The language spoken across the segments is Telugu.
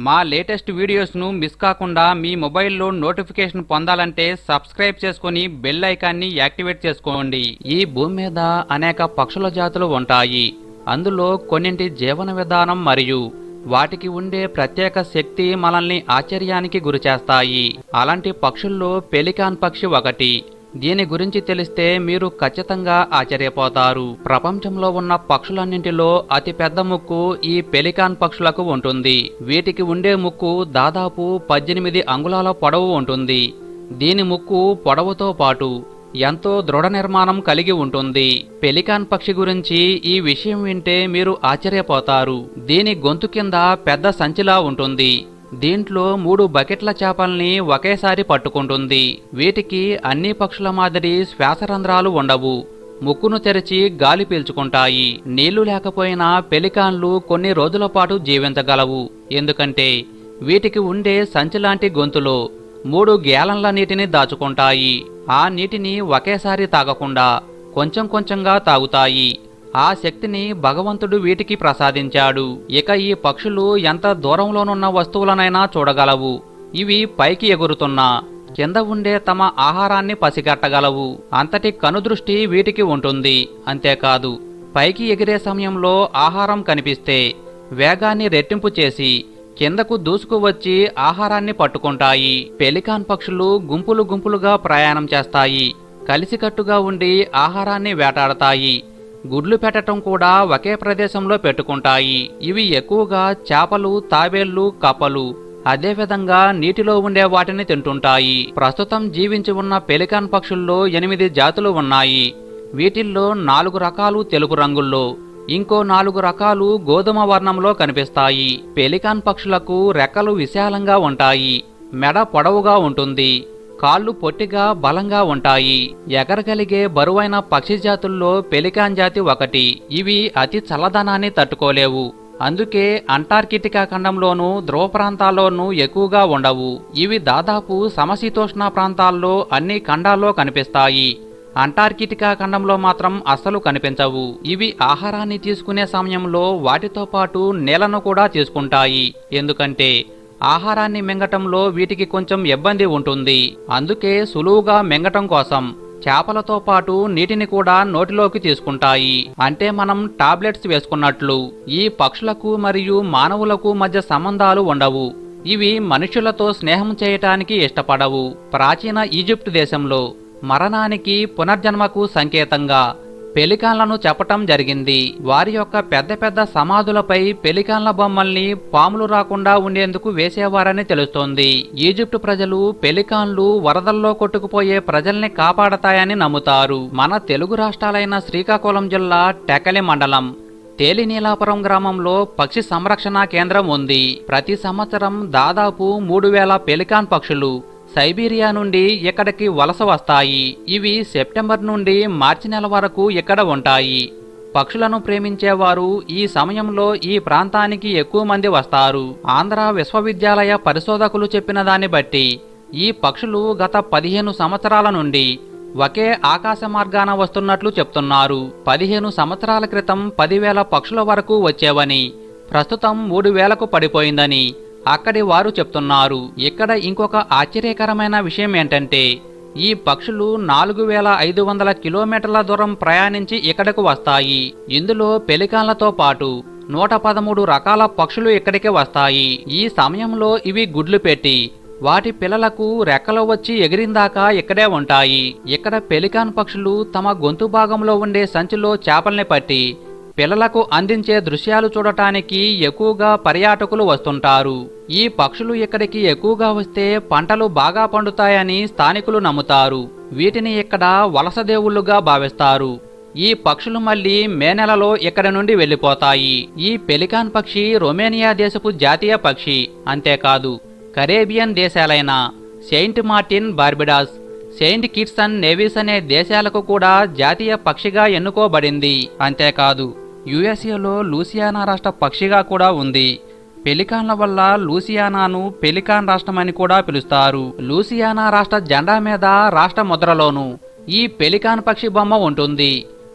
మా లేటెస్ట్ వీడియోస్ను మిస్ కాకుండా మీ మొబైల్లో నోటిఫికేషన్ పొందాలంటే సబ్స్క్రైబ్ చేసుకుని బెల్ ఐకాన్ని యాక్టివేట్ చేసుకోండి ఈ భూమి మీద అనేక పక్షుల జాతులు ఉంటాయి అందులో కొన్నింటి జీవన విధానం మరియు వాటికి ఉండే ప్రత్యేక శక్తి మనల్ని ఆశ్చర్యానికి గురిచేస్తాయి అలాంటి పక్షుల్లో పెలికాన్ పక్షి ఒకటి దీని గురించి తెలిస్తే మీరు ఖచ్చితంగా ఆశ్చర్యపోతారు ప్రపంచంలో ఉన్న పక్షులన్నింటిలో అతి పెద్ద ముక్కు ఈ పెలికాన్ పక్షులకు ఉంటుంది వీటికి ఉండే ముక్కు దాదాపు పద్దెనిమిది అంగుళాల పొడవు ఉంటుంది దీని ముక్కు పొడవుతో పాటు ఎంతో దృఢ నిర్మాణం కలిగి ఉంటుంది పెలికాన్ పక్షి గురించి ఈ విషయం వింటే మీరు ఆశ్చర్యపోతారు దీని గొంతు కింద పెద్ద సంచిలా ఉంటుంది దీంట్లో మూడు బకెట్ల చేపల్ని ఒకేసారి పట్టుకుంటుంది వీటికి అన్ని పక్షుల మాదిరి శ్వాసరంధ్రాలు ఉండవు ముక్కును తెరిచి గాలి పీల్చుకుంటాయి నీళ్లు లేకపోయినా పెలికాన్లు కొన్ని రోజుల పాటు జీవించగలవు ఎందుకంటే వీటికి ఉండే సంచిలాంటి గొంతులో మూడు గ్యాలన్ల నీటిని దాచుకుంటాయి ఆ నీటిని ఒకేసారి తాగకుండా కొంచెం కొంచెంగా తాగుతాయి ఆ శక్తిని భగవంతుడు వీటికి ప్రసాదించాడు ఇక ఈ పక్షులు ఎంత దూరంలోనున్న వస్తువులనైనా చూడగలవు ఇవి పైకి ఎగురుతున్నా కింద ఉండే తమ ఆహారాన్ని పసిగట్టగలవు అంతటి కనుదృష్టి వీటికి ఉంటుంది అంతేకాదు పైకి ఎగిరే సమయంలో ఆహారం కనిపిస్తే వేగాన్ని రెట్టింపు చేసి కిందకు దూసుకువచ్చి ఆహారాన్ని పట్టుకుంటాయి పెలికాన్ పక్షులు గుంపులు గుంపులుగా ప్రయాణం చేస్తాయి కలిసికట్టుగా ఉండి ఆహారాన్ని వేటాడతాయి గుడ్లు పెట్టడం కూడా ఒకే ప్రదేశంలో పెట్టుకుంటాయి ఇవి ఎక్కువగా చేపలు తాబేళ్లు కప్పలు అదేవిధంగా నీటిలో ఉండే వాటిని తింటుంటాయి ప్రస్తుతం జీవించి ఉన్న పెలికాన్ పక్షుల్లో ఎనిమిది జాతులు ఉన్నాయి వీటిల్లో నాలుగు రకాలు తెలుపు రంగుల్లో ఇంకో నాలుగు రకాలు గోధుమ వర్ణంలో కనిపిస్తాయి పెలికాన్ పక్షులకు రెక్కలు విశాలంగా ఉంటాయి మెడ పొడవుగా ఉంటుంది కాళ్ళు పొట్టిగా బలంగా ఉంటాయి ఎగరగలిగే బరువైన పక్షి జాతుల్లో పెలికాన్ జాతి ఒకటి ఇవి అతి చల్లదనాన్ని తట్టుకోలేవు అందుకే అంటార్కిటికా ఖండంలోనూ ధ్రువ ప్రాంతాల్లోనూ ఎక్కువగా ఉండవు ఇవి దాదాపు సమశీతోష్ణ ప్రాంతాల్లో అన్ని ఖండాల్లో కనిపిస్తాయి అంటార్కిటికా ఖండంలో మాత్రం అస్సలు కనిపించవు ఇవి ఆహారాన్ని తీసుకునే సమయంలో వాటితో పాటు నేలను కూడా తీసుకుంటాయి ఎందుకంటే ఆహారాన్ని మింగటంలో వీటికి కొంచెం ఇబ్బంది ఉంటుంది అందుకే సులువుగా మింగటం కోసం చేపలతో పాటు నీటిని కూడా నోటిలోకి తీసుకుంటాయి అంటే మనం టాబ్లెట్స్ వేసుకున్నట్లు ఈ పక్షులకు మరియు మానవులకు మధ్య సంబంధాలు ఉండవు ఇవి మనుషులతో స్నేహం చేయటానికి ఇష్టపడవు ప్రాచీన ఈజిప్ట్ దేశంలో మరణానికి పునర్జన్మకు సంకేతంగా పెలికాన్లను చెప్పటం జరిగింది వారి యొక్క పెద్ద పెద్ద సమాధులపై పెలికాన్ల బొమ్మల్ని పాములు రాకుండా ఉండేందుకు వేసేవారని తెలుస్తోంది ఈజిప్టు ప్రజలు పెలికాన్లు వరదల్లో కొట్టుకుపోయే ప్రజల్ని కాపాడతాయని నమ్ముతారు మన తెలుగు రాష్ట్రాలైన శ్రీకాకుళం జిల్లా టెకలి మండలం తేలినీలాపురం గ్రామంలో పక్షి సంరక్షణ కేంద్రం ఉంది ప్రతి సంవత్సరం దాదాపు మూడు వేల పెలికాన్ పక్షులు సైబీరియా నుండి ఇక్కడికి వలస వస్తాయి ఇవి సెప్టెంబర్ నుండి మార్చి నెల వరకు ఇక్కడ ఉంటాయి పక్షులను ప్రేమించేవారు ఈ సమయంలో ఈ ప్రాంతానికి ఎక్కువ మంది వస్తారు ఆంధ్ర విశ్వవిద్యాలయ పరిశోధకులు చెప్పిన దాన్ని బట్టి ఈ పక్షులు గత పదిహేను సంవత్సరాల నుండి ఒకే ఆకాశ మార్గాన వస్తున్నట్లు చెప్తున్నారు పదిహేను సంవత్సరాల క్రితం పదివేల పక్షుల వరకు వచ్చేవని ప్రస్తుతం మూడు వేలకు పడిపోయిందని అక్కడి వారు చెప్తున్నారు ఇక్కడ ఇంకొక ఆశ్చర్యకరమైన విషయం ఏంటంటే ఈ పక్షులు నాలుగు వేల ఐదు వందల కిలోమీటర్ల దూరం ప్రయాణించి ఇక్కడకు వస్తాయి ఇందులో పెలికాన్లతో పాటు నూట పదమూడు రకాల పక్షులు ఇక్కడికి వస్తాయి ఈ సమయంలో ఇవి గుడ్లు పెట్టి వాటి పిల్లలకు రెక్కలు వచ్చి ఎగిరిందాకా ఇక్కడే ఉంటాయి ఇక్కడ పెలికాన్ పక్షులు తమ గొంతు భాగంలో ఉండే సంచిలో చేపల్ని పట్టి పిల్లలకు అందించే దృశ్యాలు చూడటానికి ఎక్కువగా పర్యాటకులు వస్తుంటారు ఈ పక్షులు ఇక్కడికి ఎక్కువగా వస్తే పంటలు బాగా పండుతాయని స్థానికులు నమ్ముతారు వీటిని ఇక్కడ వలస దేవుళ్ళుగా భావిస్తారు ఈ పక్షులు మళ్ళీ మే నెలలో ఇక్కడి నుండి వెళ్ళిపోతాయి ఈ పెలికాన్ పక్షి రొమేనియా దేశపు జాతీయ పక్షి అంతేకాదు కరేబియన్ దేశాలైన Saint Martin Barbados Saint Kitts and Nevis అనే దేశాలకు కూడా జాతీయ పక్షిగా ఎన్నుకోబడింది అంతేకాదు యుఎస్ఏలో లూసియానా రాష్ట్ర పక్షిగా కూడా ఉంది పెలికాన్ల వల్ల లూసియానాను పెలికాన్ రాష్ట్రమని కూడా పిలుస్తారు లూసియానా రాష్ట్ర జెండా మీద రాష్ట్ర ముద్రలోను ఈ పెలికాన్ పక్షి బొమ్మ ఉంటుంది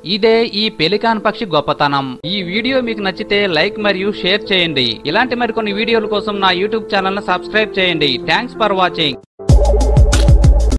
ఇదే ఈ పెలికాన్ పక్షి గొప్పతనం ఈ వీడియో మీకు నచ్చితే లైక్ మరియు షేర్ చేయండి ఇలాంటి మరికొన్ని వీడియోల కోసం నా యూట్యూబ్ ఛానల్ ను సబ్స్క్రైబ్ చేయండి థ్యాంక్స్ ఫర్ వాచింగ్